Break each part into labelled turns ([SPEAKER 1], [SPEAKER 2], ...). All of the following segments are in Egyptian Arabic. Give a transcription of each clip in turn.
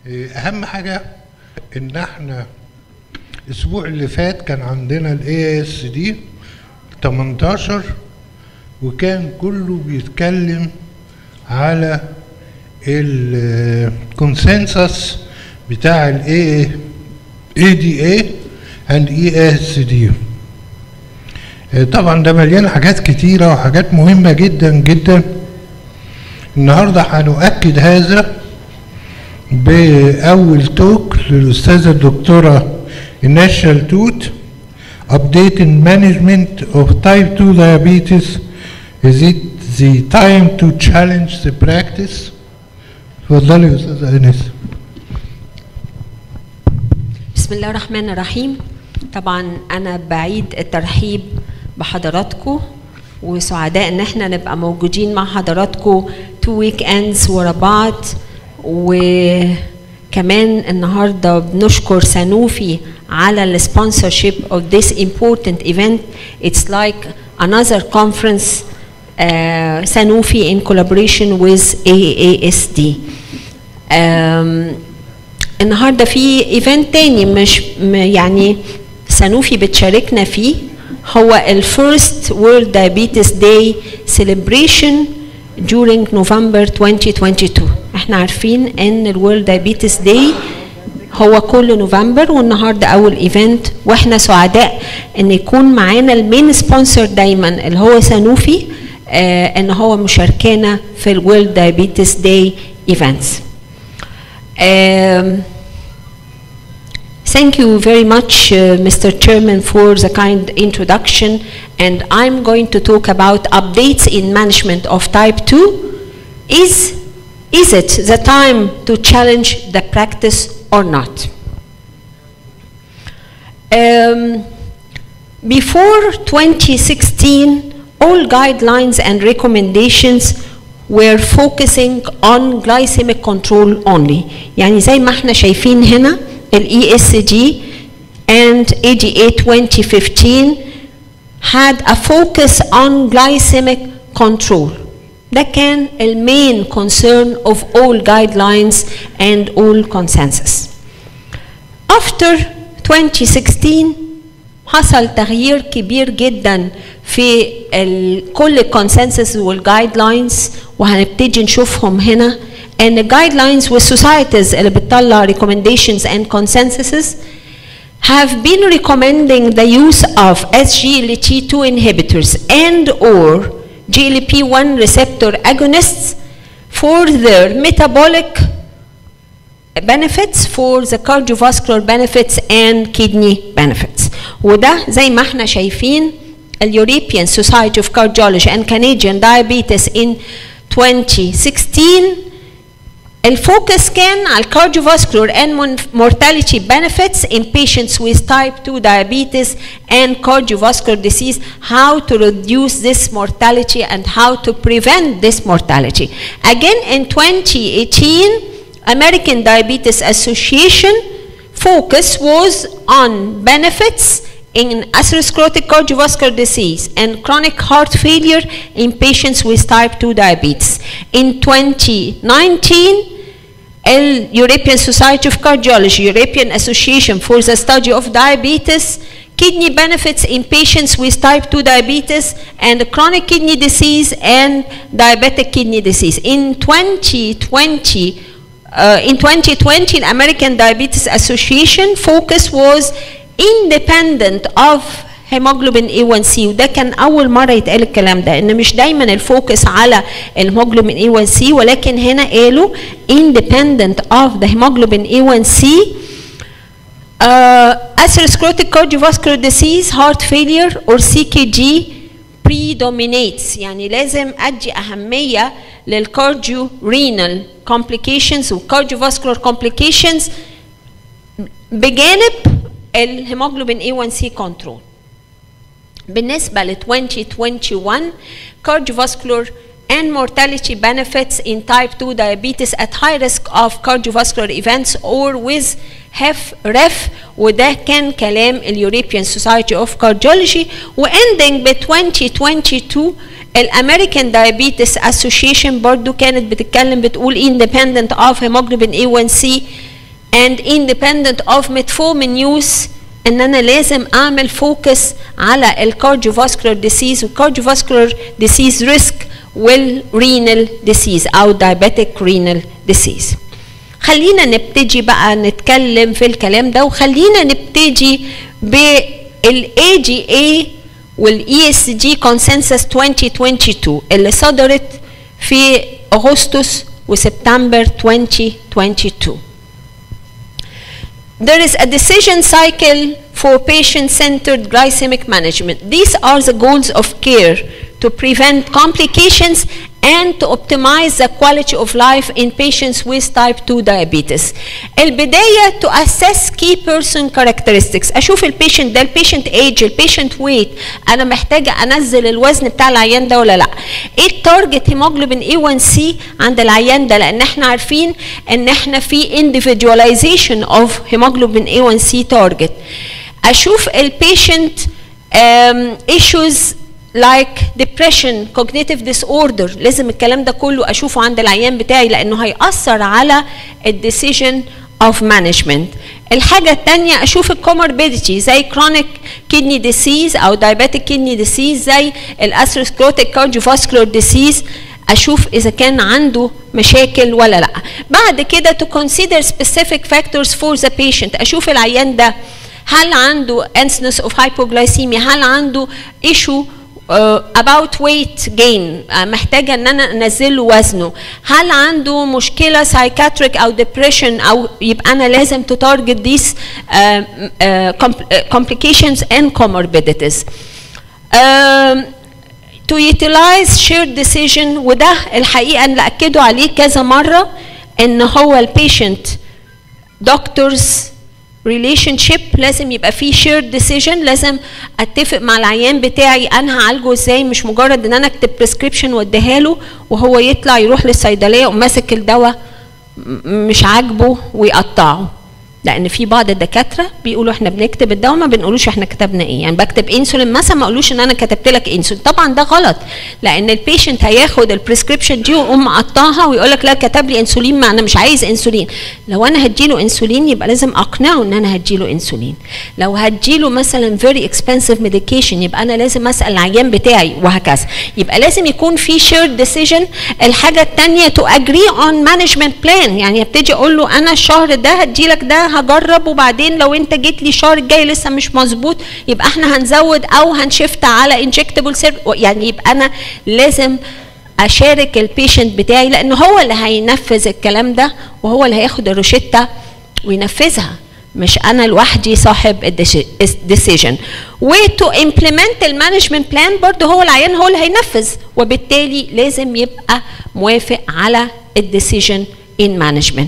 [SPEAKER 1] اهم حاجه ان احنا الاسبوع اللي فات كان عندنا الاي اس دي 18 وكان كله بيتكلم على الكونسنسس بتاع الاي اي دي اي اند اي اس دي طبعا ده مليان حاجات كتيره وحاجات مهمه جدا جدا النهارده هنؤكد هذا باول توك للاستاذه الدكتوره الناشال توت updating management of type 2 diabetes is it the time to challenge the practice اتفضلي يا استاذه انس
[SPEAKER 2] بسم الله الرحمن الرحيم طبعا انا بعيد الترحيب بحضراتكم وسعداء ان احنا نبقى موجودين مع حضراتكم تو ويك اندز ورا بعض وكمان النهارده بنشكر سانوفي على السبونسرشيب of this important event it's like another conference uh, Sanofi in collaboration with AASD um, النهارده في ايفنت تاني مش يعني سانوفي بتشاركنا فيه هو الفيرست وورلد دايابيتس داي celebration during November 2022 احنا عارفين ان الورلد دايابيتس داي هو كل نوفمبر والنهارده اول ايفنت واحنا سعداء ان يكون معانا المين سبونسر دايما اللي هو سانوفي آه ان هو مشاركانا في الورلد دايابيتس داي ايفنتس Um, thank you very much, uh, Mr. Chairman, for the kind introduction. And I'm going to talk about updates in management of type 2. Is, is it the time to challenge the practice or not? Um, before 2016, all guidelines and recommendations were focusing on glycemic control only يعني زي ما احنا شايفين هنا ال ESG and ADA 2015 had a focus on glycemic control ده كان المين concern of all guidelines and all consensus after 2016 حصل تغيير كبير جدا في كل الكونسنسس والجايد لاينز وهنبتدي نشوفهم هنا ان الجايد لاينز والسوسايتيز اللي بتطلع recommendations and consensuses have been recommending the use of SGLT2 inhibitors and or GLP-1 receptor agonists for their metabolic benefits for the cardiovascular benefits and kidney benefits وده زي ما احنا شايفين اليوروبيان Society of Cardiology and Canadian Diabetes in 2016 الفوكس كان على cardiovascular and mortality benefits in patients with type 2 diabetes and cardiovascular disease, how to reduce this mortality and how to prevent this mortality. Again, in 2018, American Diabetes Association focus was on benefits in atherosclerotic cardiovascular disease and chronic heart failure in patients with type 2 diabetes. In 2019, the European Society of Cardiology, European Association for the Study of Diabetes, kidney benefits in patients with type 2 diabetes and chronic kidney disease and diabetic kidney disease. In 2020, uh, in 2020, the American Diabetes Association focus was independent of hemoglobin A1C وده كان أول مرة يتقال الكلام ده إن مش دايما الفوكس على الهيموجلوبين A1C ولكن هنا قالوا independent of the hemoglobin A1C uh, atherosclerotic cardiovascular disease, heart failure or CKD predominates يعني لازم أدي أهمية للكارديو رينال complications والكارديوفاسكولار complications بجانب الهيموجلوبين A1C كنترول بالنسبة ل 2021 cardiovascular and mortality benefits in type 2 diabetes at high risk of cardiovascular events or with HF ref وده كان كلام اليوروبيان Society of Cardiology واندنج ب 2022 الامريكان دايابيتس اسوشيشن برضو كانت بتتكلم بتقول independent of hemoglobin A1C and independent of metformin use ان انا لازم اعمل فوكس على الكارديوفاسكولار ديسيز والكارديوفاسكولار ديسيز ريسك والرينال ديسيز او diabetic رينال ديسيز خلينا نبتدي بقى نتكلم في الكلام ده وخلينا نبتدي بالاي جي اي والاي اس جي كونسنسس 2022 اللي صدرت في اغسطس وسبتمبر 2022 There is a decision cycle for patient-centered glycemic management. These are the goals of care to prevent complications and to optimize the quality of life in patients with type 2 diabetes. البداية to assess key person characteristics أشوف البيشنت ده البيشنت age البيشنت weight أنا محتاجة أنزل الوزن بتاع العيان ده ولا لأ إيه التارجت هيموجلوبين A1C عند العيان ده لأن إحنا عارفين إن إحنا في individualization of hemoglobin A1C target أشوف البيشنت um, issues like depression cognitive disorder لازم الكلام ده كله اشوفه عند العيان بتاعي لانه هيأثر على الديسيجن of management الحاجة التانية أشوف الكوموربيديتي زي chronic kidney disease أو diabetic kidney disease زي الأثيروسكلوتيك cardiovascular disease أشوف إذا كان عنده مشاكل ولا لأ بعد كده to consider specific factors for the patient أشوف العيان ده هل عنده incidence of hypoglycemia هل عنده issue uh, about weight gain uh, محتاجة ان انا انزل له وزنه هل عنده مشكلة psychiatric او depression او يبقى انا لازم to target these uh, uh, complications and comorbidities um, to utilize shared decision وده الحقيقة اللي أكدوا عليه كذا مرة ان هو البيشنت doctors relationship لازم يبقى فيه shared decision لازم اتفق مع العيان بتاعي انا هعالجه ازاي مش مجرد ان انا اكتب prescription واديها له وهو يطلع يروح للصيدليه وماسك الدواء مش عاجبه ويقطعه لان في بعض الدكاتره بيقولوا احنا بنكتب الدواء ما بنقولوش احنا كتبنا ايه يعني بكتب انسولين مثلا ما اقولوش ان انا كتبت لك انسولين طبعا ده غلط لان البيشنت هياخد البريسكريبشن دي ويقوم مقطعها ويقول لك لا كتب لي انسولين ما انا مش عايز انسولين لو انا هديله انسولين يبقى لازم اقنعه ان انا هديله انسولين لو هديله مثلا فيري اكسبنسيف ميديكيشن يبقى انا لازم اسال العيان بتاعي وهكذا يبقى لازم يكون في شيرد ديسيجن الحاجه الثانيه تو اجري اون مانجمنت بلان يعني ابتدي اقول له انا الشهر ده هدي لك ده هجرب وبعدين لو انت جيت لي الشهر الجاي لسه مش مظبوط يبقى احنا هنزود او هنشفت على انجكتبل يعني يبقى انا لازم اشارك البيشنت بتاعي لان هو اللي هينفذ الكلام ده وهو اللي هياخد الروشته وينفذها مش انا لوحدي صاحب الديسيجن وتو امبلمنت المانجمنت بلان برضه هو العيان هو اللي هينفذ وبالتالي لازم يبقى موافق على الديسيجن in management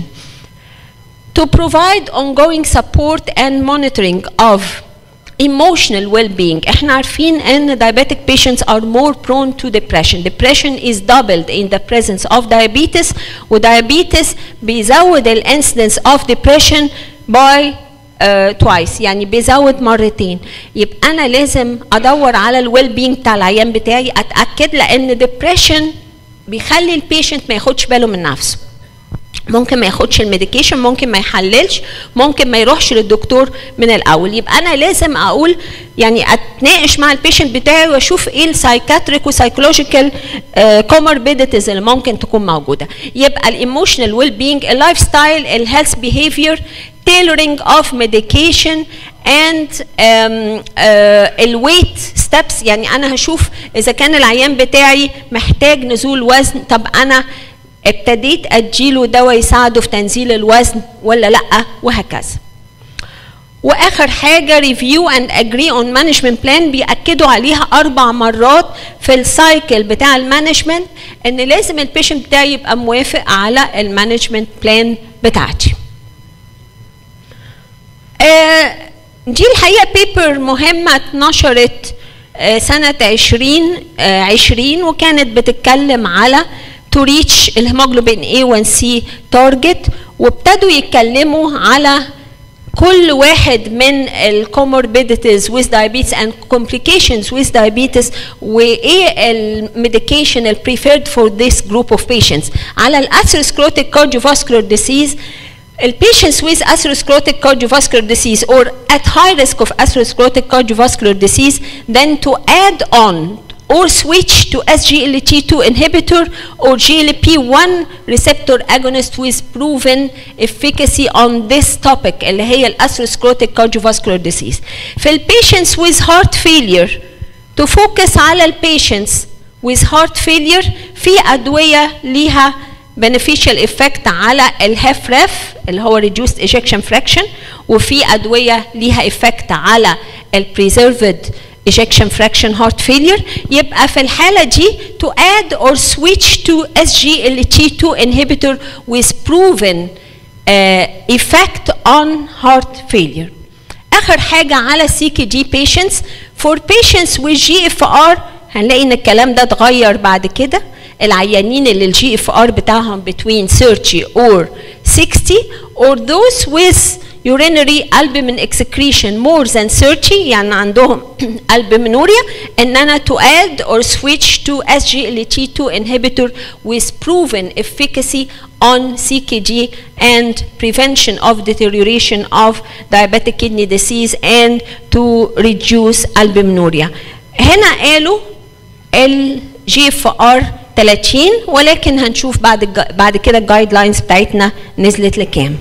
[SPEAKER 2] to provide ongoing support and monitoring of emotional well-being احنا عارفين ان diabetic patients are more prone to depression depression is doubled in the presence of diabetes وdiabetes بيزود ال incidence of depression by uh, twice يعني بيزود مرتين يبقى انا لازم ادور على الويل بينج بتاع العيان بتاعي اتاكد لان depression بيخلي البيشنت ما ياخدش باله من نفسه ممكن ما ياخدش الميديكيشن ممكن ما يحللش ممكن ما يروحش للدكتور من الاول يبقى انا لازم اقول يعني اتناقش مع البيشنت بتاعي واشوف ايه السايكاتريك وسايكولوجيكال كوموربيديتيز اللي ممكن تكون موجوده يبقى الايموشنال ويل بينج اللايف ستايل الهيلث بيهيفير tailoring of medication and um, uh, الويت ستيبس يعني انا هشوف اذا كان العيان بتاعي محتاج نزول وزن طب انا ابتديت اديله دواء يساعده في تنزيل الوزن ولا لا وهكذا واخر حاجه ريفيو اند اجري اون مانجمنت بلان بياكدوا عليها اربع مرات في السايكل بتاع المانجمنت ان لازم البيشنت بتاعي يبقى موافق على المانجمنت بلان بتاعتي آه دي الحقيقه بيبر مهمه اتنشرت آه سنه 20 آه 20 وكانت بتتكلم على to reach الهيموجلوبين A1C target وابتدوا يتكلموا على كل واحد من الكوموربيديتيز with diabetes and complications with diabetes وايه الميديكيشن البريفيرد for this group of patients على الاثيروسكلوتيك cardiovascular disease patients with atherosclerotic cardiovascular disease or at high risk of atherosclerotic cardiovascular disease then to add on or switch to SGLT2 inhibitor or GLP-1 receptor agonist with proven efficacy on this topic اللي هي الاتherosclerotic cardiovascular disease. في ال patients with heart failure to focus على ال patients with heart failure في أدوية ليها beneficial effect على الهاف ريف اللي هو reduced ejection fraction وفي أدوية ليها effect على ال preserved ejection fraction heart failure يبقى في الحالة دي to add or switch to SGLT2 inhibitor with proven uh, effect on heart failure. آخر حاجة على CKD patients for patients with GFR هنلاقي إن الكلام ده اتغير بعد كده العيانين اللي الجي اف ار بتاعهم between 30 or 60 or those with urinary albumin excretion more than 30 يعني عندهم albuminuria ان انا to add or switch to SGLT2 inhibitor with proven efficacy on CKD and prevention of deterioration of diabetic kidney disease and to reduce albuminuria هنا قالوا الجي اف ار 30 ولكن هنشوف بعد بعد كده الجايد لاينز بتاعتنا نزلت لكام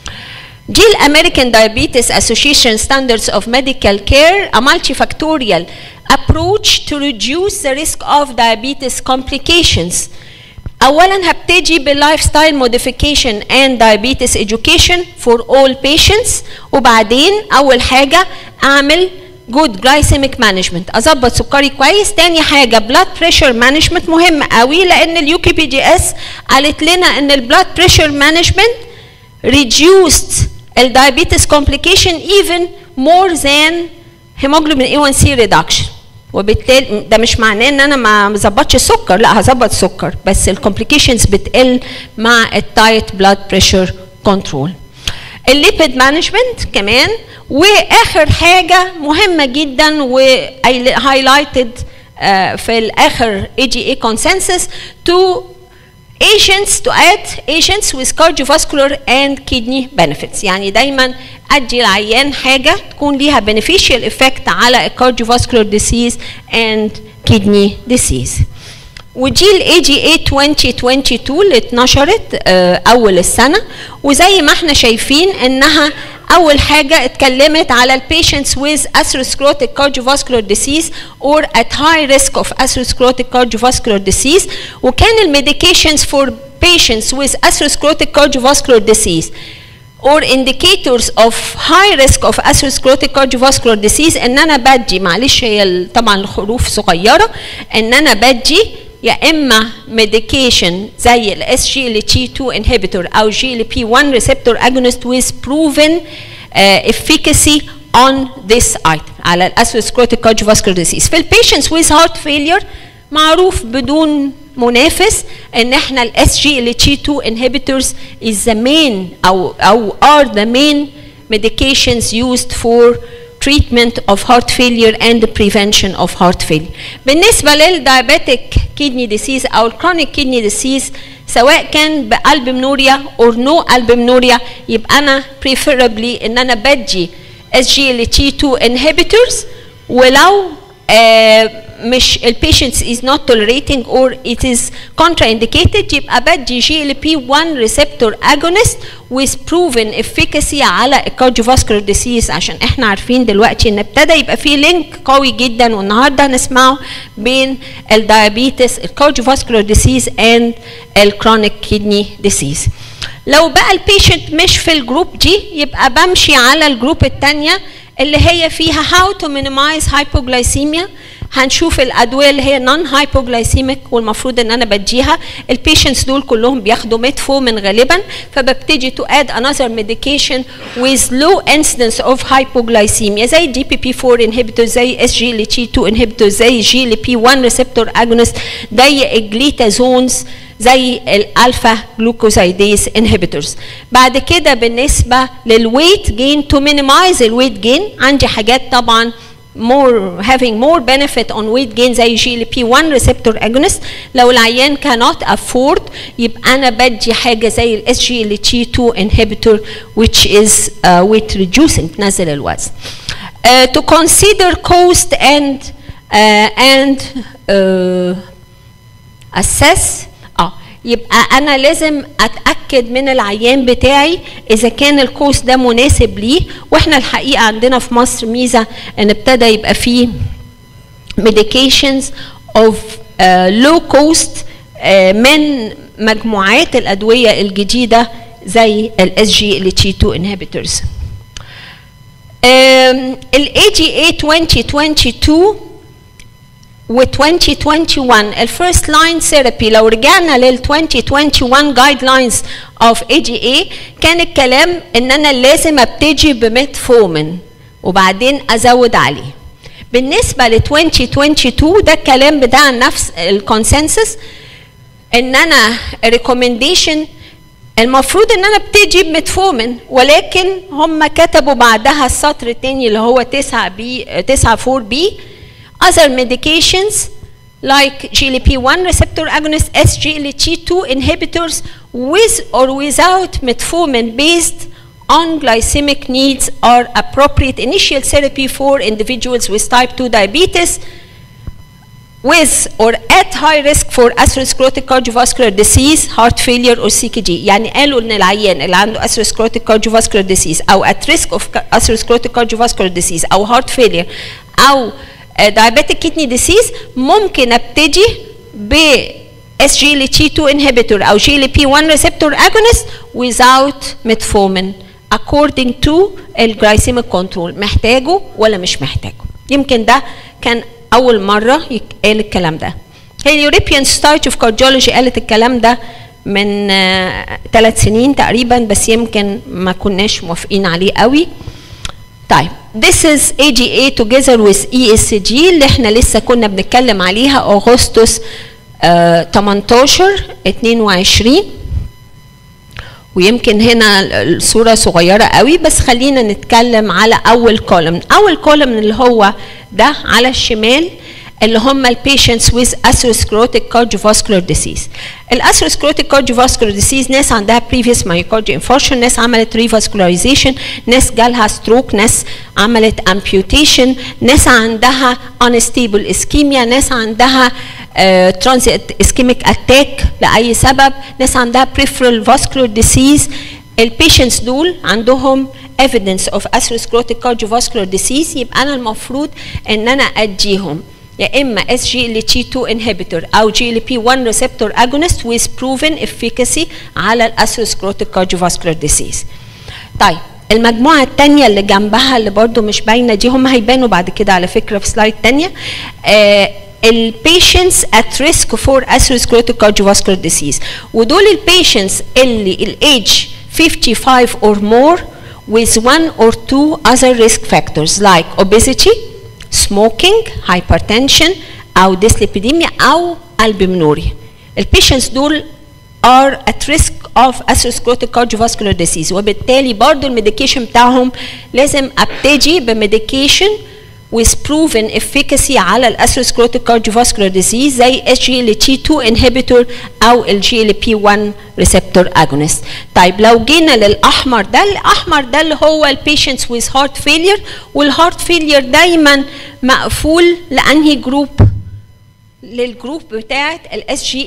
[SPEAKER 2] دي الامريكان دايابيتس اسوشيشن ستاندردز اوف ميديكال كير a multifactorial approach to reduce the risk of diabetes complications اولا هبتدي باللايف ستايل موديفيكيشن اند diabetes education for all patients وبعدين اول حاجه اعمل جود جلايسيميك مانجمنت اظبط سكري كويس تاني حاجه بلاد بريشر مانجمنت مهم قوي لان اليو كي بي دي اس قالت لنا ان البلاد بريشر مانجمنت reduced الدايابيتس complication even more than hemoglobin A1C reduction وبالتالي ده مش معناه ان انا ما مظبطش السكر لا هظبط السكر بس الكومبليكيشنز بتقل مع التايت بلاد بريشر كنترول الليبيد مانجمنت كمان واخر حاجه مهمه جدا وهايلايتد في الاخر اي جي اي كونسنسس تو agents to add agents with cardiovascular and kidney benefits يعني دايما ادي العيان حاجه تكون ليها beneficial effect على cardiovascular disease and kidney disease ودي الاي جي اي 2022 اللي اتنشرت اول السنه وزي ما احنا شايفين انها اول حاجه اتكلمت على البيشنتس with atherosclerotic cardiovascular disease or at high risk of atherosclerotic cardiovascular disease وكان الميديكيشنز for patients with atherosclerotic cardiovascular disease or indicators of high risk of atherosclerotic cardiovascular disease ان انا بدي معلش هي طبعا الحروف صغيره ان انا بدي يا اما ميديكيشن زي الاس جي ال تي 2 inhibitor او جي ال بي 1 receptor agonist with proven uh, efficacy on this item على الاسوسكروتيك cardiovascular disease في البيشنتس with heart failure معروف بدون منافس ان احنا الاس جي ال تي 2 inhibitors is the main او او are the main medications used for treatment of heart failure and the prevention of heart failure. بالنسبة للدايابيتك kidney disease أو الكرونيك kidney disease سواء كان بالبمنوريا or no albuminuria يبقى أنا preferably إن أنا بدي SGLT2 inhibitors ولو آه مش البيشنتس is not tolerating or it is contraindicated يبقى بدي جي ال بي 1 ريسبتور agonist with proven efficacy على الكارديوفاسكولار ديسيز عشان احنا عارفين دلوقتي ان ابتدى يبقى في لينك قوي جدا والنهارده هنسمعه بين الدايابيتس الكارديوفاسكولار ديسيز اند الكرونيك كيدني ديسيز لو بقى البيشنت مش في الجروب دي يبقى بمشي على الجروب الثانيه اللي هي فيها how to minimize hypoglycemia هنشوف الادويه اللي هي نون هايبوجلايسيميك والمفروض ان انا بديها البيشنتس دول كلهم بياخدوا ميتفورمين غالبا فببتدي تو اد انذر ميديكيشن with low incidence of hypoglycemia زي دي بي بي 4 inhibitor زي اس جي ال تي 2 inhibitor زي جي ال بي 1 ريسبتور اجونست زي الجليتازونز زي الالفا جلوكوزايديز انهبيتورز بعد كده بالنسبه للويت جين تو مينيمايز الويت جين عندي حاجات طبعا more having more benefit on weight gain زي GLP-1 receptor agonist لو العيان cannot afford يبقى انا بدي حاجه زي ال SGLT2 inhibitor which is uh, weight reducing تنزل الوزن. Uh, to consider cost and uh, and uh, assess اه يبقى انا لازم اتاكد من العيان بتاعي اذا كان الكوست ده مناسب ليه واحنا الحقيقه عندنا في مصر ميزه ان ابتدى يبقى فيه medications of uh, low cost uh, من مجموعات الادويه الجديده زي ال SGLT2 inhibitors. ال AGA 2022 و 2021 الفيرست لاين ثيرابي لو رجعنا لل 2021 جايد لاينز اوف اي جي اي كان الكلام ان انا لازم ابتدي بميتفورمين وبعدين ازود عليه بالنسبه ل 2022 ده الكلام بتاع نفس الكونسنسس ان انا ريكومنديشن المفروض ان انا ابتدي بميتفورمين ولكن هم كتبوا بعدها السطر الثاني اللي هو 9 بي 9 4 بي other medications like GLP-1 receptor agonist, SGLT2 inhibitors with or without metformin based on glycemic needs are appropriate initial therapy for individuals with type 2 diabetes with or at high risk for atherosclerotic cardiovascular disease, heart failure or CKD. يعني قالوا ان العيان اللي عنده atherosclerotic cardiovascular disease او at risk of atherosclerotic cardiovascular disease او heart failure او diabetic kidney disease ممكن ابتدي ب SGLT2 inhibitor او GLP-1 receptor agonist without metformin according to الجلايسيميك كنترول محتاجه ولا مش محتاجه يمكن ده كان اول مره يتقال الكلام ده اليوروبيان سوسايتي اوف كارديولوجي قالت الكلام ده من ثلاث سنين تقريبا بس يمكن ما كناش موافقين عليه قوي طيب This is AGA together with ESG اللي احنا لسه كنا بنتكلم عليها اغسطس uh, 18 22 ويمكن هنا الصورة صغيرة قوي بس خلينا نتكلم على أول كولوم أول كولوم اللي هو ده على الشمال اللي هم البيشنتس with atherosclerotic cardiovascular disease. الاتherosclerotic cardiovascular disease ناس عندها previous myocardial infarction، ناس عملت revascularization، ناس جالها stroke، ناس عملت amputation، ناس عندها unstable ischemia، ناس عندها uh, transient ischemic attack لأي سبب، ناس عندها peripheral vascular disease. البيشنتس دول عندهم evidence of atherosclerotic cardiovascular disease يبقى أنا المفروض إن أنا أديهم يا اما SGLT2 inhibitor او GLP-1 receptor agonist with proven efficacy على الاتherosclerotic cardiovascular disease. طيب المجموعة الثانية اللي جنبها اللي برضو مش باينة دي هم هيبانوا بعد كده على فكرة في سلايد ثانية آه البيشنتس at risk for atherosclerotic cardiovascular disease ودول البيشنتس اللي الايدج 55 or more with one or two other risk factors like obesity smoking hypertension او dyslipidemia او albuminuria البيشنتس دول are at risk of atherosclerotic cardiovascular disease وبالتالي برضو الميديكيشن بتاعهم لازم ابتدي بميديكيشن with proven efficacy على الاتherosclerotic cardiovascular disease زي SGLT2 inhibitor او ال GLP-1 receptor agonist. طيب لو جينا للاحمر ده الاحمر ده اللي هو البيشنتس with heart failure والهارت failure دايما مقفول لانهي جروب؟ للجروب بتاعت ال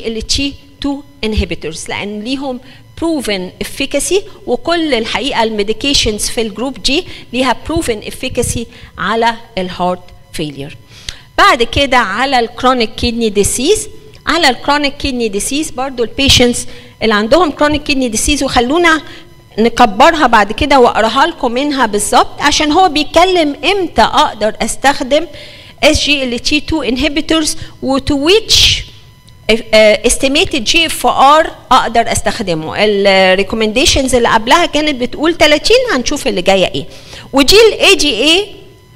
[SPEAKER 2] SGLT2 inhibitors لان ليهم proven efficacy وكل الحقيقه الميديكيشنز في الجروب دي ليها proven efficacy على الهارت فيلير بعد كده على الكرونيك كيدني ديسيز على الكرونيك كيدني ديسيز برضو البيشنتس اللي عندهم كرونيك كيدني ديسيز وخلونا نكبرها بعد كده واقراها لكم منها بالظبط عشان هو بيتكلم امتى اقدر استخدم SGLT2 inhibitors وto which estimated GFR اقدر استخدمه الريكومنديشنز اللي قبلها كانت بتقول 30 هنشوف اللي جايه ايه ودي الاي جي اي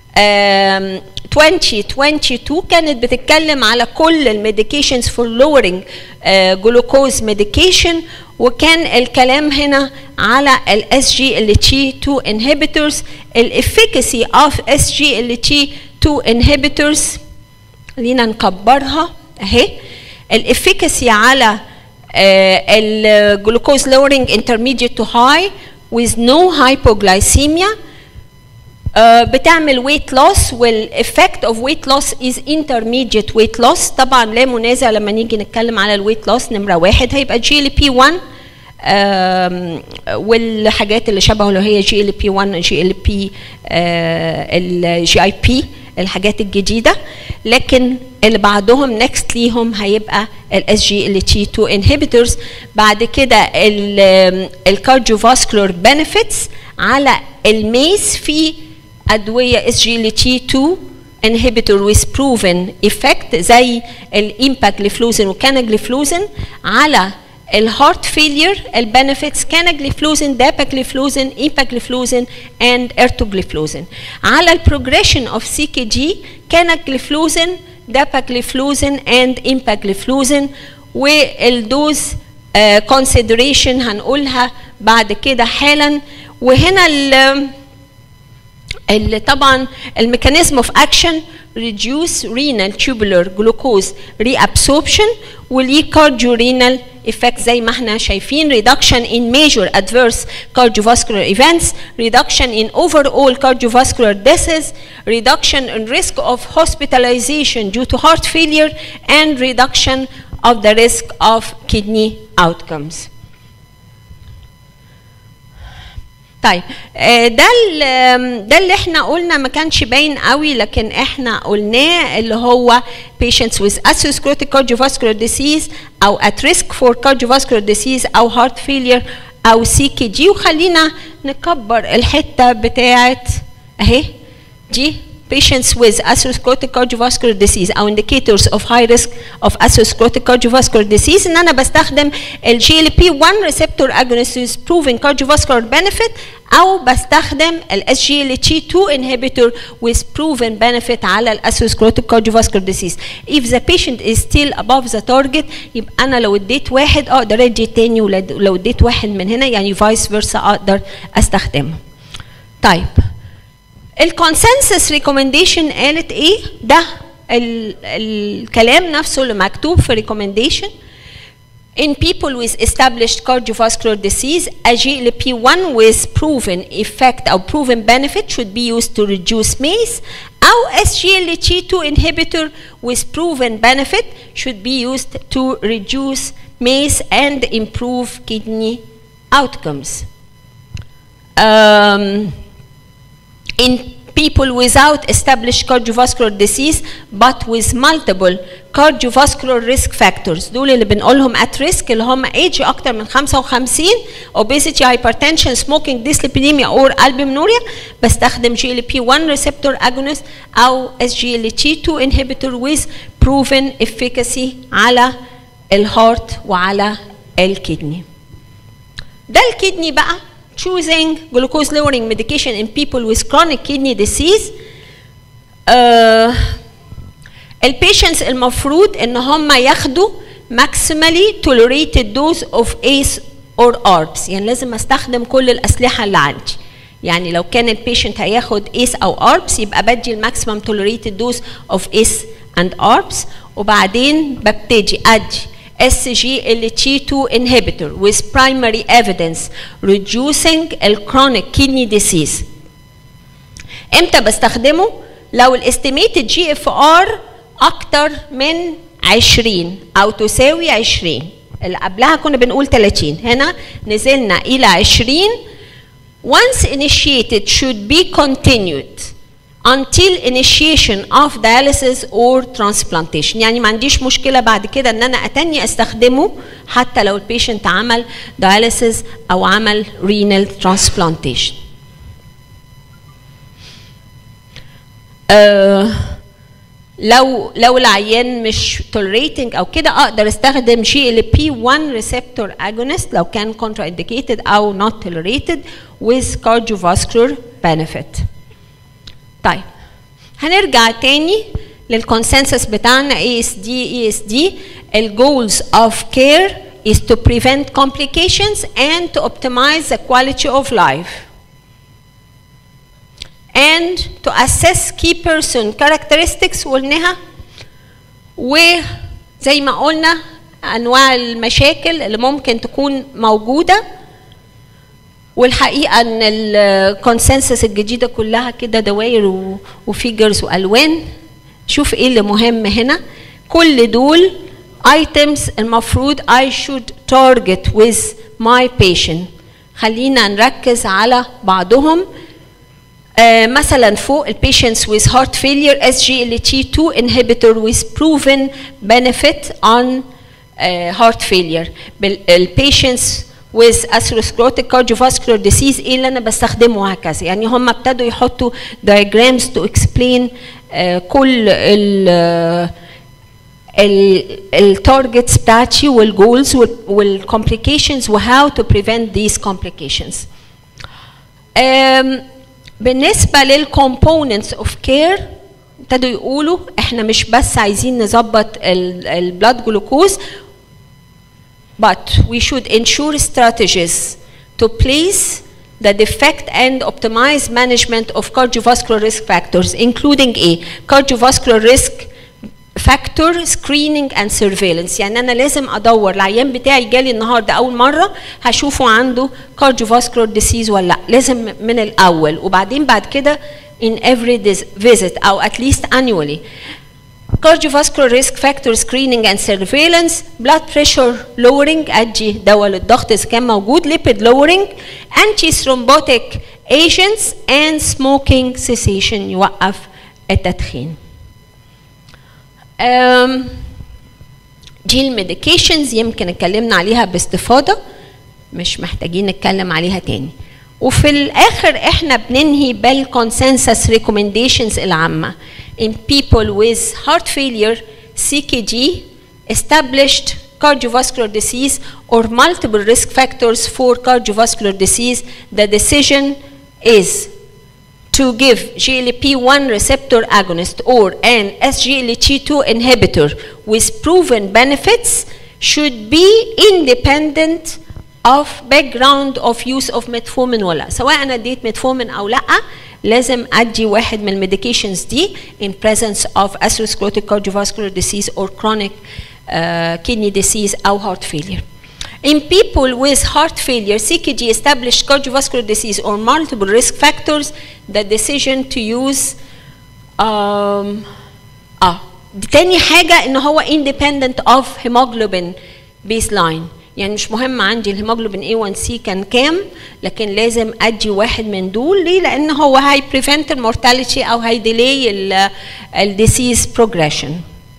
[SPEAKER 2] 2022 كانت بتتكلم على كل الميديكيشنز فور لورينج جلوكوز ميديكيشن وكان الكلام هنا على الاس جي ال تي 2 inhibitors الافيكاسي اوف اس جي ال تي 2 inhibitors خلينا نكبرها اهي الافيكاسي على الجلوكوز lowering intermediate to high with no hypoglycemia uh, بتعمل weight loss والeffect of weight loss is intermediate weight loss طبعا لا منازع لما نيجي نتكلم على الويت loss نمره واحد هيبقى جي ال بي 1 والحاجات اللي شبهه اللي هي جي ال بي 1 جي ال بي الجي اي بي الحاجات الجديده لكن اللي بعدهم نكست ليهم هيبقى الاس جي ال تي 2 انهبيتورز بعد كده الكارديوفاسكولار بنفيتس على الميس في ادويه اس جي ال تي 2 inhibitor with proven effect زي الامباجليفلوزين وكاناجليفلوزين على الهارت فيلير البنفيتس كاناجليفلوزين داباجليفلوزين ايباجليفلوزين اند ارتوجليفلوزين على البروجريشن اوف سي كي جي كاناجليفلوزين داباجليفلوزين اند امباجليفلوزين والدوز كونسيدريشن هنقولها بعد كده حالا وهنا اللي طبعا الميكانيزم اوف اكشن reduce renal tubular glucose reabsorption وليه cardiorrenal effect زي ما احنا شايفين reduction in major adverse cardiovascular events reduction in overall cardiovascular deaths reduction in risk of hospitalization due to heart failure and reduction of the risk of kidney outcomes طيب ده ده اللي احنا قلنا ما كانش باين قوي لكن احنا قلناه اللي هو patients with atherosclerotic cardiovascular disease او at risk for cardiovascular disease او heart failure او سي كي جي وخلينا نكبر الحته بتاعت اهي دي patients with atherosclerotic cardiovascular disease او indicators of high risk of atherosclerotic cardiovascular disease ان انا بستخدم ال GLP-1 receptor agonist with proven cardiovascular benefit او بستخدم ال SGLT2 inhibitor with proven benefit على ال atherosclerotic cardiovascular disease. If the patient is still above the target يبقى انا لو اديت واحد اقدر ادي تاني ولو اديت واحد من هنا يعني فايس فيرسا اقدر استخدمه. طيب الكونسنسس ريكومنديشن قالت ايه ده ال الكلام نفسه اللي مكتوب في ريكومنديشن In people with established cardiovascular disease, a GLP-1 with proven effect or proven benefit should be used to reduce MACE, أو SGLT2 inhibitor with proven benefit should be used to reduce MACE and improve kidney outcomes. Um, in people without established cardiovascular disease but with multiple cardiovascular risk factors دول اللي بنقولهم at risk اللي هم age اكتر من 55 obesity hypertension smoking dyslipidemia or albuminuria بستخدم GLP-1 receptor agonist او SGLT2 inhibitor with proven efficacy على الهارت وعلى الكدني ده الكدني بقى choosing glucose lowering medication in people with chronic kidney disease uh, البيشنتس المفروض ان هم ياخدوا maximally tolerated dose of ACE or ARBs يعني لازم استخدم كل الاسلحه اللي عندي يعني لو كان البيشنت هياخد ACE او ARBs يبقى بدي الماكسيمم tolerated dose of ACE and ARBs وبعدين ببتدي ادي SGLT2 inhibitor with primary evidence reducing chronic kidney disease. امتى بستخدمه؟ لو الاستيميتد جي اف ار اكتر من 20 او تساوي 20 اللي قبلها كنا بنقول 30 هنا نزلنا الى 20 once initiated should be continued until initiation of dialysis or transplantation يعني ما عنديش مشكلة بعد كده ان انا اتني استخدمه حتى لو البيشنت عمل dialysis او عمل renal transplantation آه لو لو العيان مش tolerating او كده اقدر استخدم جي ال بي 1 receptor agonist لو كان contraindicated او not tolerated with cardiovascular benefit. طيب هنرجع تاني للكونسنسس بتاعنا ASD ESD ال goals of care is to prevent complications and to optimize the quality of life. and to assess key person characteristics قلناها وزي ما قلنا انواع المشاكل اللي ممكن تكون موجوده والحقيقه ان الكونسنسس الجديده كلها كده دواير وفيجرز والوان شوف ايه اللي مهم هنا كل دول items المفروض I should target with my patient خلينا نركز على بعضهم آه مثلا فوق ال patients with heart failure SGLT2 inhibitor with proven benefit on uh, heart failure ال patients with atherosclerotic cardiovascular disease ايه اللي انا بستخدمه وهكذا يعني هم ابتدوا يحطوا diagrams to explain uh, كل ال التارجتس بتاعتي والجولز والكومبليكيشنز وهاو تو بريفنت ذيس كومبليكيشنز بالنسبه للكومبوننتس اوف كير ابتدوا يقولوا احنا مش بس عايزين نظبط البلاد جلوكوز but we should ensure strategies to place the defect and optimize management of cardiovascular risk factors including a cardiovascular risk فاكتور سكريننج اند سيرفيلانس يعني انا لازم ادور العيان بتاعي جالي النهارده اول مره هشوفه عنده كارديوفاسكولار ديسيز ولا لا لازم من الاول وبعدين بعد كده in every visit او at least annually cardiovascular risk factor screening and surveillance blood pressure lowering ادي دواء للضغط اذا كان موجود lipid lowering anti thrombotic agents and smoking cessation يوقف التدخين Um, دي الميديكيشنز يمكن اتكلمنا عليها باستفاضة مش محتاجين نتكلم عليها تاني وفي الآخر احنا بننهي بالconsensus recommendations العامة in people with heart failure CKD established cardiovascular disease or multiple risk factors for cardiovascular disease the decision is to give GLP-1 receptor agonist or an SGLT2 inhibitor with proven benefits should be independent of background of use of metformin ولا سواء انا اديت metformin او لا لازم ادي واحد من الميديكيشنز دي in presence of atherosclerotic cardiovascular disease or chronic uh, kidney disease او heart failure. In people with heart failure, CKD established cardiovascular disease or multiple risk factors, the decision to use um, اه تاني حاجة ان هو independent of hemoglobin baseline يعني مش مهم عندي الهيموجلوبين A1C كان كام لكن لازم ادي واحد من دول ليه لان هو هي prevent المورتاليتي او هي delay الديسيز progression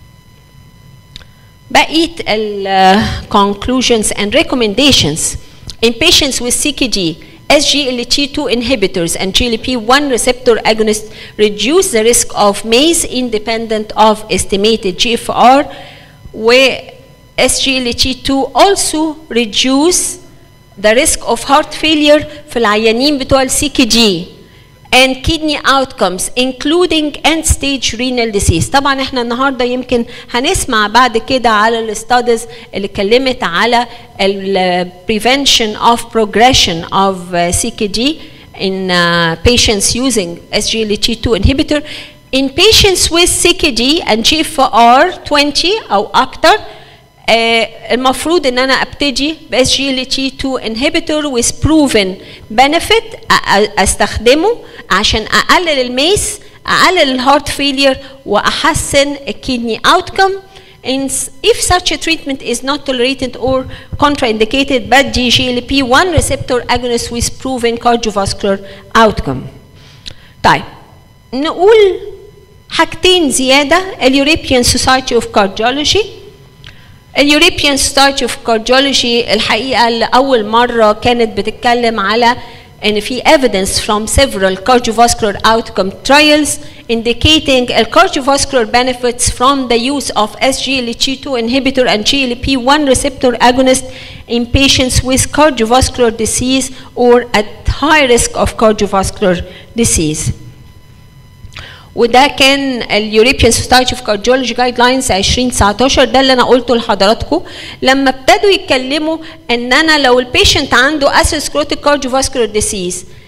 [SPEAKER 2] بقيه ال conclusions and recommendations in patients with CKD SGLT2 inhibitors and GLP-1 receptor agonists reduce the risk of MACE independent of estimated GFR where SGLT2 also reduce the risk of heart failure في العيانين بتوع السي كي جي and kidney outcomes including end stage renal disease طبعا احنا النهارده يمكن هنسمع بعد كده على الستاديز اللي اتكلمت على ال prevention of progression of uh, CKD in uh, patients using SGLT2 inhibitor in patients with CKD and GFR 20 او اكتر uh, المفروض ان انا ابتدي ب SGLT2 inhibitor with proven benefit استخدمه عشان اقلل الميس اقلل الهارت فيلير واحسن الكدني outcome And if such a treatment is not tolerated or contraindicated, but GLP-1 receptor agonist with proven cardiovascular outcome. طيب نقول حاجتين زيادة اليوروبيان Society of Cardiology اليوروبيان Society of Cardiology الحقيقة لأول مرة كانت بتتكلم على ان في evidence from several cardiovascular outcome trials indicating a cardiovascular benefits from the use of SGLT2 inhibitor and GLP-1 receptor agonist in patients with cardiovascular disease or at high risk of cardiovascular disease. وده كان اليوروبيان سوسايتي اوف كارديولوجي جايد لاينز 2019 ده اللي انا قلته لحضراتكم لما ابتدوا يتكلموا ان انا لو البيشنت عنده اسيسكروتيك كارديوفاسكولار ديسيز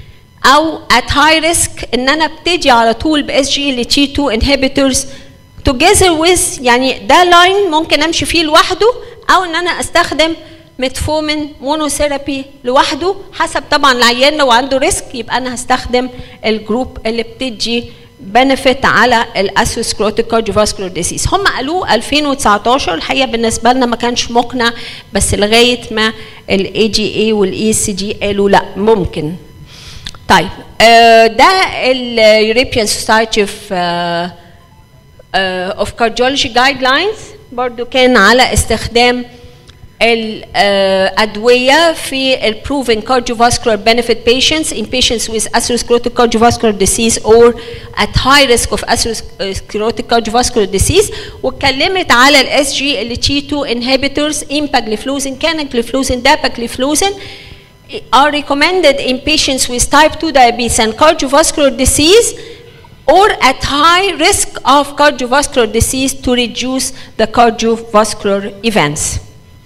[SPEAKER 2] او at high risk ان انا ابتدي على طول ب SGLT2 inhibitors together with يعني ده لاين ممكن امشي فيه لوحده او ان انا استخدم ميتفورمين مونوثيرابي لوحده حسب طبعا العيان لو عنده ريسك يبقى انا هستخدم الجروب اللي بتدي بنفيت على الاسوسكروتيك كارديوفاسكولار ديسيز هم قالوه 2019 الحقيقه بالنسبه لنا ما كانش مقنع بس لغايه ما الاي جي اي والاي سي جي قالوا لا ممكن طيب آه ده اليوروبيان سوسايتي اوف اوف كارديولوجي جايد لاينز برضو كان على استخدام الأدوية في ال proven cardiovascular benefit patients in patients with atherosclerotic cardiovascular disease or at high risk of atherosclerotic cardiovascular disease واتكلمت على ال SGLT2 inhibitors empagliflozin, canagliflozin, dapagliflozin are recommended in patients with type 2 diabetes and cardiovascular disease or at high risk of cardiovascular disease to reduce the cardiovascular events.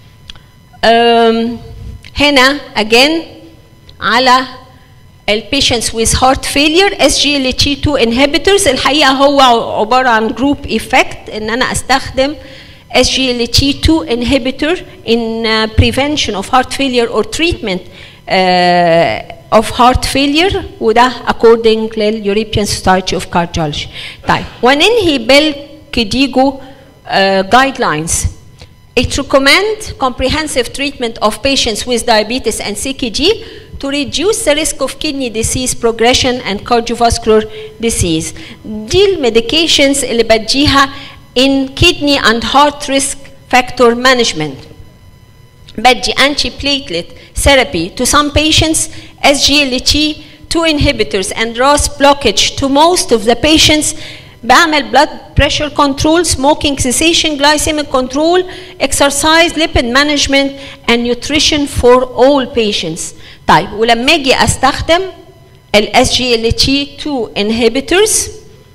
[SPEAKER 2] Um, هنا again على ال patients with heart failure SGLT2 inhibitors الحقيقة هو عبارة عن group effect إن أنا أستخدم SGLT2 inhibitor in uh, prevention of heart failure or treatment uh, of heart failure وده according لل European Society of Cardiology. طيب وننهي بالكديجو uh, guidelines. It recommends comprehensive treatment of patients with diabetes and CKD to reduce the risk of kidney disease progression and cardiovascular disease. دي الميديكيشنز اللي بديها in kidney and heart risk factor management. بدي antiplatelet therapy to some patients, SGLT2 inhibitors and ROS blockage to most of the patients بعمل blood pressure control, smoking cessation, glycemic control, exercise, lipid management and nutrition for all patients. طيب ولما اجي استخدم ال SGLT2 inhibitors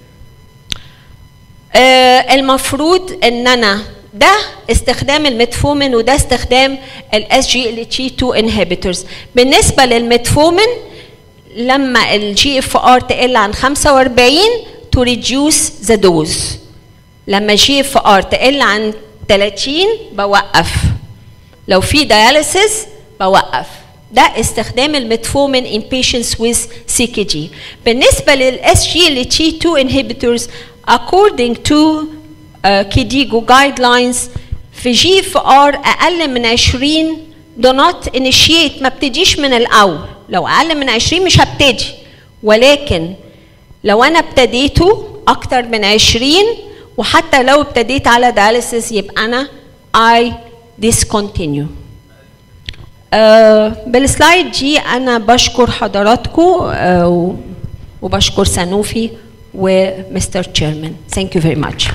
[SPEAKER 2] آه المفروض ان انا ده استخدام الميتفورمين وده استخدام ال SGLT2 inhibitors بالنسبة للميتفورمين لما الجي اف ار تقل عن 45 to reduce the dose لما جي اف ار تقل عن 30 بوقف لو في dialysis بوقف ده استخدام الميتفورمين in patients with CKD بالنسبة لل SGLT2 inhibitors according to كيديجو guidelines في جي اف ار اقل من 20 do not initiate ما ابتديش من الاول لو اقل من 20 مش هبتدي ولكن لو انا ابتديته اكتر من 20 وحتى لو ابتديت على dialysis يبقى انا I discontinue آه بالسلايد دي انا بشكر حضراتكم آه وبشكر سنوفي ومستر تشيرمان ثانك يو فيري ماتش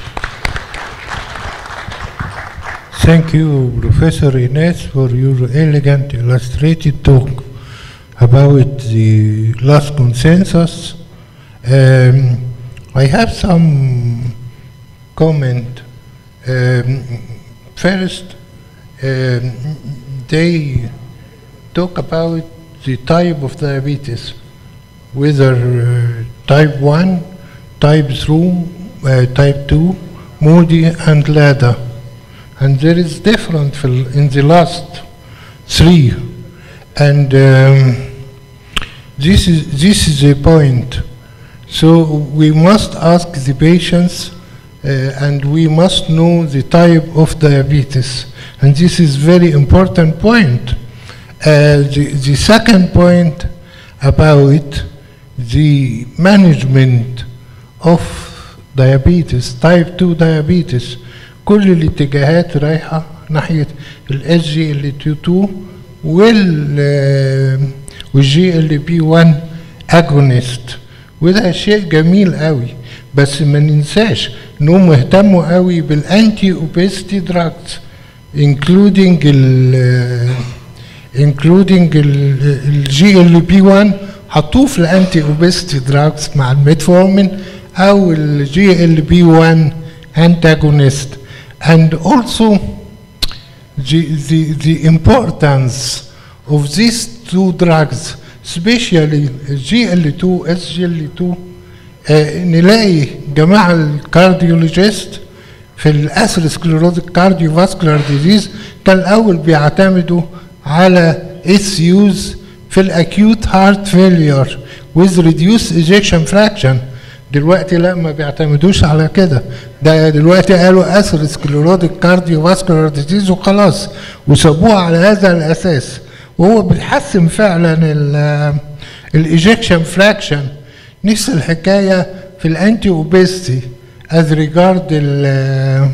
[SPEAKER 1] Thank you, Professor Ines, for your elegant illustrated talk about the last consensus. Um, I have some comment. Um, first, um, they talk about the type of diabetes, whether uh, type 1, type 2, uh, type 2, Moody, and LADA and there is different fil- in the last three and um, this is this is the point so we must ask the patients uh, and we must know the type of diabetes and this is very important point uh, the, the second point about the management of diabetes type 2 diabetes كل الاتجاهات رايحه ناحيه الاس جي ال 2 وال والجي ال بي 1 اجونست وده شيء جميل قوي بس ما ننساش انهم اهتموا قوي بالانتي اوبيستي دراجز including ال including الجي ال بي 1 حطوه في الانتي اوبيستي دراجز مع الميتفورمين او الجي ال بي 1 antagonist and also the, the, the importance of these two drugs سبيشالي جي ال 2 اس جي ال 2 آه، نلاقي جماعه الكارديولوجيست في الاسيروسكليروتيك كارديو فاسكولار ديزيز كان الاول بيعتمدوا على اس يوز في الاكيوت هارت فيلير with reduced ejection fraction دلوقتي لا ما بيعتمدوش على كده ده دلوقتي قالوا اثيروسكليروتيك كارديو فاسكولار ديزيز وخلاص وسابوها على هذا الاساس وهو بيحسن فعلا الايجكشن فراكشن نفس الحكايه في الانتي اوبيستي از ريجارد ال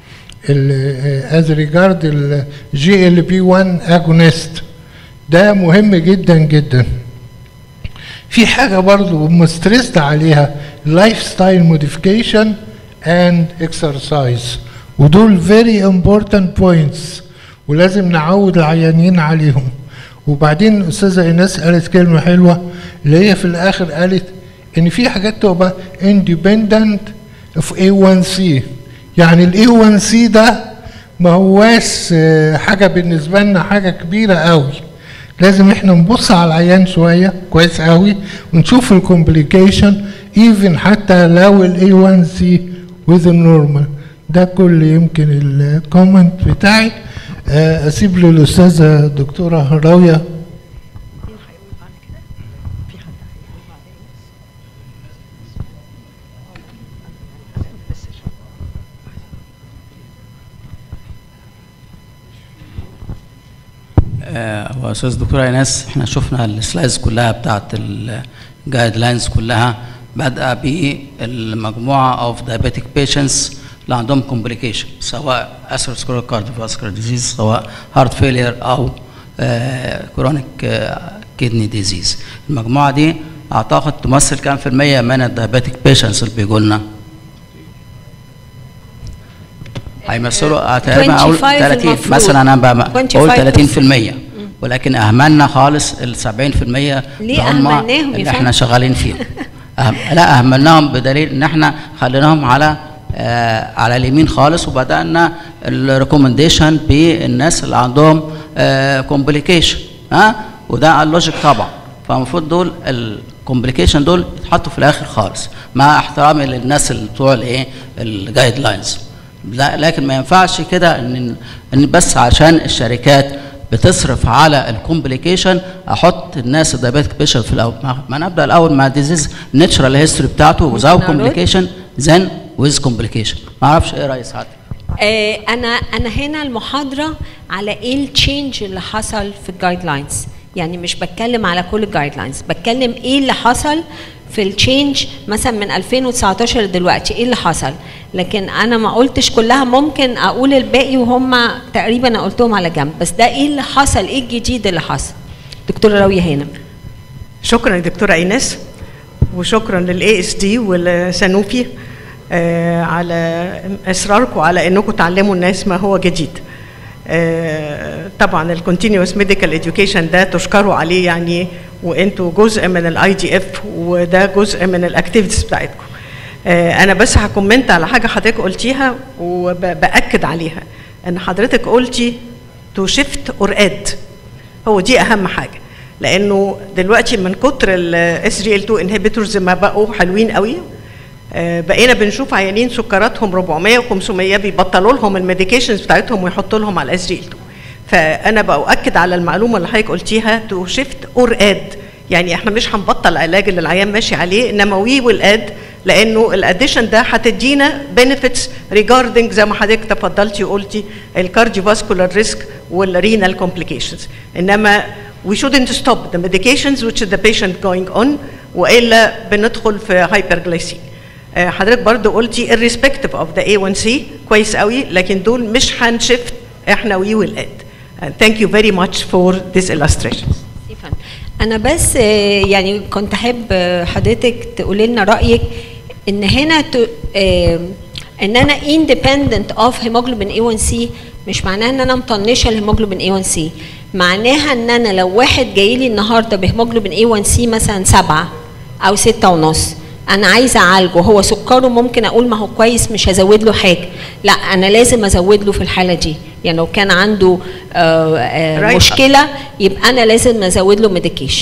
[SPEAKER 1] از ريجارد الجي ال بي 1 اجونست ده مهم جدا جدا في حاجه برضو مسترست عليها لايف ستايل موديفيكيشن اند اكسرسايز ودول فيري امبورتنت بوينتس ولازم نعود العيانين عليهم وبعدين الاستاذه ايناس قالت كلمه حلوه اللي هي في الاخر قالت ان في حاجات تبقى اندبندنت اوف A1C يعني ال A1C ده ما هواش آه، حاجه بالنسبه لنا حاجه كبيره قوي لازم احنا نبص على العيان شويه كويس قوي ونشوف الكومبليكيشن ايفن حتى لو ال A1C with normal ده كل يمكن الكومنت بتاعي آه، اسيب للاستاذه دكتوره راويه
[SPEAKER 3] آه، هو استاذ دكتور ايناس احنا شفنا السلايدز كلها بتاعت الجايد لاينز كلها بادئه بالمجموعه اوف diabetic patients اللي عندهم complication سواء atherosclerotic cardiovascular disease سواء heart failure او chronic kidney disease المجموعه دي اعتقد تمثل كام في المية من الدايابيتك بيشنتس اللي بيجوا لنا؟ هيمثلوا تقريبا اقول
[SPEAKER 2] 25
[SPEAKER 3] 30
[SPEAKER 2] المفروض.
[SPEAKER 3] مثلا انا بقول
[SPEAKER 2] 25
[SPEAKER 3] 30% ولكن اهملنا خالص ال 70% اللي
[SPEAKER 2] ليه
[SPEAKER 3] هم
[SPEAKER 2] أهملناهم يا
[SPEAKER 3] اللي
[SPEAKER 2] فندم؟
[SPEAKER 3] احنا شغالين فيهم أهم لا اهملناهم بدليل ان احنا خليناهم على آه على اليمين خالص وبدانا الريكومنديشن بالناس اللي عندهم كومبليكيشن ها وده اللوجيك طبعا فالمفروض دول الكومبليكيشن دول يتحطوا في الاخر خالص مع احترامي للناس اللي بتوع الايه الجايد لاينز لا لكن ما ينفعش كده ان ان بس عشان الشركات بتصرف على الكومبليكيشن احط الناس الدايابيتك بيشنت في الاول ما- ما نبدا الاول مع ديزيز ناتشرال هيستوري بتاعته وزاو
[SPEAKER 2] نعرض.
[SPEAKER 3] كومبليكيشن زين ويز كومبليكيشن ما اعرفش ايه راي سعادتك
[SPEAKER 2] آه، انا انا هنا المحاضره على ايه التشينج اللي حصل في الجايد لاينز يعني مش بتكلم على كل الجايد لاينز بتكلم ايه اللي حصل في التشينج مثلا من 2019 دلوقتي ايه اللي حصل لكن انا ما قلتش كلها ممكن اقول الباقي وهم تقريبا أنا قلتهم على جنب بس ده ايه اللي حصل ايه الجديد اللي حصل دكتوره راويه هنا
[SPEAKER 4] شكرا يا دكتوره ايناس وشكرا للاي اس دي والسانوفي آه، على اصراركم على انكم تعلموا الناس ما هو جديد آه، طبعا الكونتينوس ميديكال اديوكيشن ده تشكروا عليه يعني وانتوا جزء من الاي دي اف وده جزء من الاكتيفيتيز بتاعتكم آه، انا بس هكومنت على حاجه حضرتك قلتيها وباكد عليها ان حضرتك قلتي تو شيفت اور اد هو دي اهم حاجه لانه دلوقتي من كتر الاس جي ال 2 انهبيتورز ما بقوا حلوين قوي آه، بقينا بنشوف عيانين سكراتهم 400 و500 بيبطلوا لهم الميديكيشنز بتاعتهم ويحطوا لهم على الاس جي ال 2 فانا باؤكد على المعلومه اللي حضرتك قلتيها تو شيفت اور اد يعني احنا مش هنبطل العلاج اللي العيان ماشي عليه انما وي ويل اد لانه الاديشن ده هتدينا بنفيتس ريجاردنج زي ما حضرتك تفضلتي وقلتي الكارديو فاسكولار ريسك والرينال كومبليكيشنز انما we shouldn't stop the medications which the patient going on والا بندخل في hyperglycemia آه، حضرتك برضو قلتي irrespective of the A1C كويس قوي لكن دول مش هنشفت احنا we will add And thank you very much for this illustration
[SPEAKER 2] ستيفن انا بس آه، يعني كنت احب آه، حضرتك تقولي لنا رايك ان هنا ت- آه، ان انا independent of hemoglobin A1C مش معناها ان انا مطنشه الهيموجلوبين A1C معناها ان انا لو واحد جاي لي النهارده بهيموجلوبين A1C مثلا سبعة او ستة ونص انا عايزه اعالجه هو سكره ممكن اقول ما هو كويس مش هزود له حاجه لا انا لازم ازود له في الحاله دي يعني لو كان عنده آه، آه،
[SPEAKER 4] Right.
[SPEAKER 2] مشكله يبقى انا لازم ازود له ميديكيشن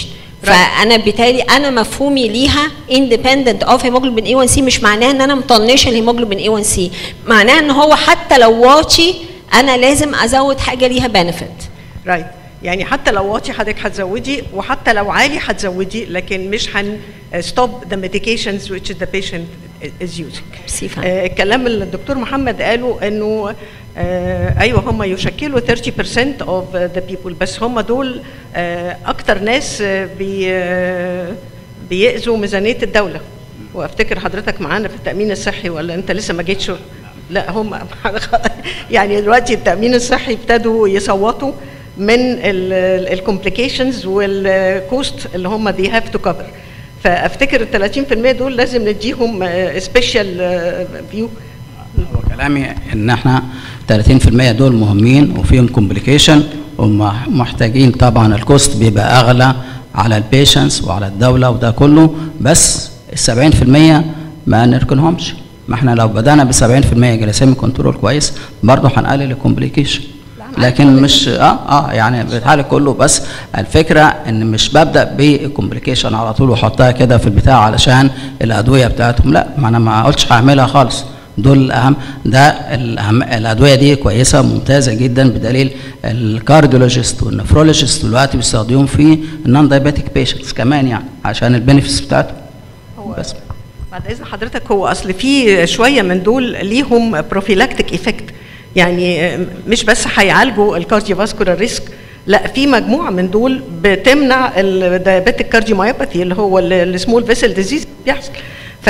[SPEAKER 2] فانا بالتالي انا مفهومي ليها independent of hemoglobin A1C مش معناها ان انا مطنشه الهيموجلوبين A1C معناها ان هو حتى لو واطي انا لازم ازود حاجه ليها benefit
[SPEAKER 4] رايت يعني حتى لو واطي حضرتك هتزودي وحتى لو عالي هتزودي لكن مش هن stop the medications which the patient is using.
[SPEAKER 2] ميرسي فندم.
[SPEAKER 4] آه، الكلام اللي الدكتور محمد قاله انه آه، ايوه هم يشكلوا 30% of the people بس هم دول آه، اكتر ناس آه، بي آه، بيأذوا ميزانيه الدوله وافتكر حضرتك معانا في التامين الصحي ولا انت لسه ما جيتش لا هم يعني دلوقتي التامين الصحي ابتدوا يصوتوا من الكومبليكيشنز والكوست اللي هم they have to cover فافتكر ال 30% دول لازم نديهم سبيشال فيو
[SPEAKER 3] هو كلامي ان احنا 30% دول مهمين وفيهم كومبليكيشن ومحتاجين طبعا الكوست بيبقى اغلى على البيشنس وعلى الدوله وده كله بس ال 70% ما نركنهمش ما احنا لو بدانا ب 70% جلاسيمي كنترول كويس برضه هنقلل الكومبليكيشن لكن مش اه اه يعني بيتعالج كله بس الفكره ان مش ببدا بالكومبليكيشن على طول واحطها كده في البتاع علشان الادويه بتاعتهم لا ما انا ما قلتش هعملها خالص دول الاهم ده الأهم الادويه دي كويسه ممتازه جدا بدليل الكارديولوجيست والنفرولوجيست دلوقتي بيستخدموهم في النون دايبيتيك بيشنتس كمان يعني عشان البينفيتس بتاعتهم بس
[SPEAKER 4] بعد اذن حضرتك هو اصل في شويه من دول ليهم بروفيلاكتيك ايفكت يعني مش بس هيعالجوا الكارديوفاسكولار ريسك لا في مجموعه من دول بتمنع الدايابيتيك كارديوميوباثي اللي هو السمول فيسل ديزيز بيحصل ف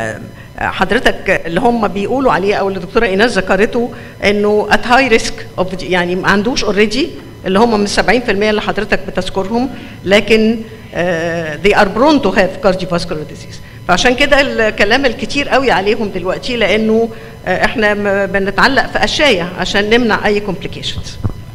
[SPEAKER 4] حضرتك اللي هم بيقولوا عليه او اللي الدكتوره ايناس ذكرته انه ات هاي ريسك يعني ما عندوش اوريدي اللي هم من 70% اللي حضرتك بتذكرهم لكن uh, they are prone to have cardiovascular disease فعشان كده الكلام الكتير قوي عليهم دلوقتي لانه آه، احنا م- بنتعلق في اشياء عشان نمنع اي complications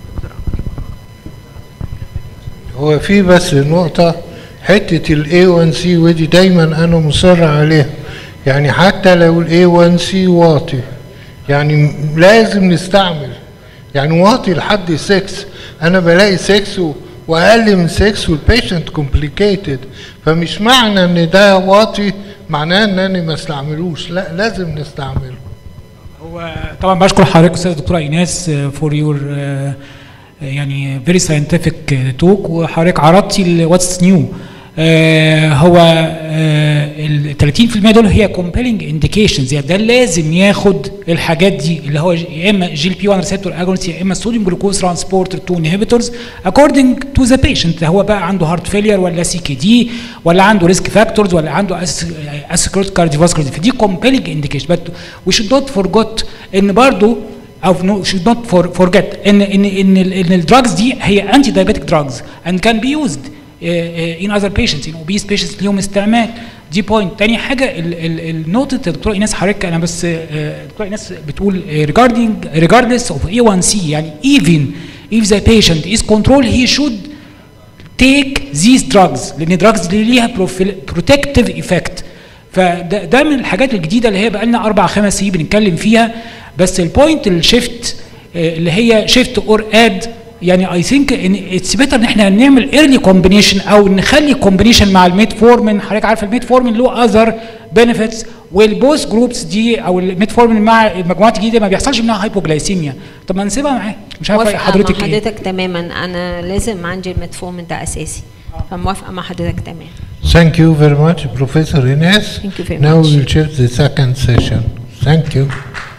[SPEAKER 1] هو في بس نقطة حتة ال A1C ودي دايما أنا مصر عليها يعني حتى لو ال A1C واطي يعني م- لازم نستعمل يعني واطي لحد 6 أنا بلاقي 6 و- وأقل من 6 والبيشنت كومبليكيتد فمش معنى إن ده واطي معناه إن أنا ما استعملوش لا لازم نستعمله
[SPEAKER 5] هو طبعا بشكر حضرتك استاذ دكتوره ايناس فور يور يعني فيري ساينتفك توك وحضرتك عرضتي واتس نيو هو ال 30% دول هي كومبيلنج انديكيشنز يعني ده لازم ياخد الحاجات دي اللي هو يا اما جي بي 1 ريسبتور اجونست يا اما صوديوم جلوكوز ترانسبورتر 2 انهبيتورز اكوردنج تو ذا بيشنت هو بقى عنده هارت فيلير ولا سي كي دي ولا عنده ريسك فاكتورز ولا عنده اسكروت كارديوفاسكولار فدي كومبيلنج انديكيشن بت وي شود نوت فورجوت ان برضو او نو شود نوت فورجيت ان ان ان ال- ان الدراجز دي هي انتي دايبيتيك دراجز اند كان بي يوزد ان اذر بيشنتس ان اوبيس بيشنتس ليهم استعمال دي بوينت تاني حاجه النقطه الدكتوره ايناس حضرتك انا بس آه، الدكتوره ايناس بتقول ريجاردنج regardless of A1C يعني even if the patient is controlled he should take these drugs لان drugs دي ليها protective effect فده ده من الحاجات الجديده اللي هي بقى لنا اربع خمس سنين بنتكلم فيها بس البوينت الشيفت اللي هي شيفت اور اد يعني اي ثينك ان اتس بيتر ان احنا نعمل ايرلي كومبينيشن او نخلي كومبينيشن مع الميتفورمين حضرتك عارف الميتفورمين له اذر بنفيتس والبوث جروبس دي او الميتفورمين مع المجموعات الجديده ما بيحصلش منها هايبوجلايسيميا طب ما نسيبها معاه مش عارف
[SPEAKER 2] موافقة
[SPEAKER 5] حضرتك
[SPEAKER 2] مع
[SPEAKER 5] ايه
[SPEAKER 2] حضرتك تماما انا لازم عندي المتفومن ده اساسي فموافقه مع حضرتك تمام
[SPEAKER 1] Thank you very much, Professor Ines.
[SPEAKER 2] Thank you very
[SPEAKER 1] Now
[SPEAKER 2] much.
[SPEAKER 1] we will shift the second session. Thank you.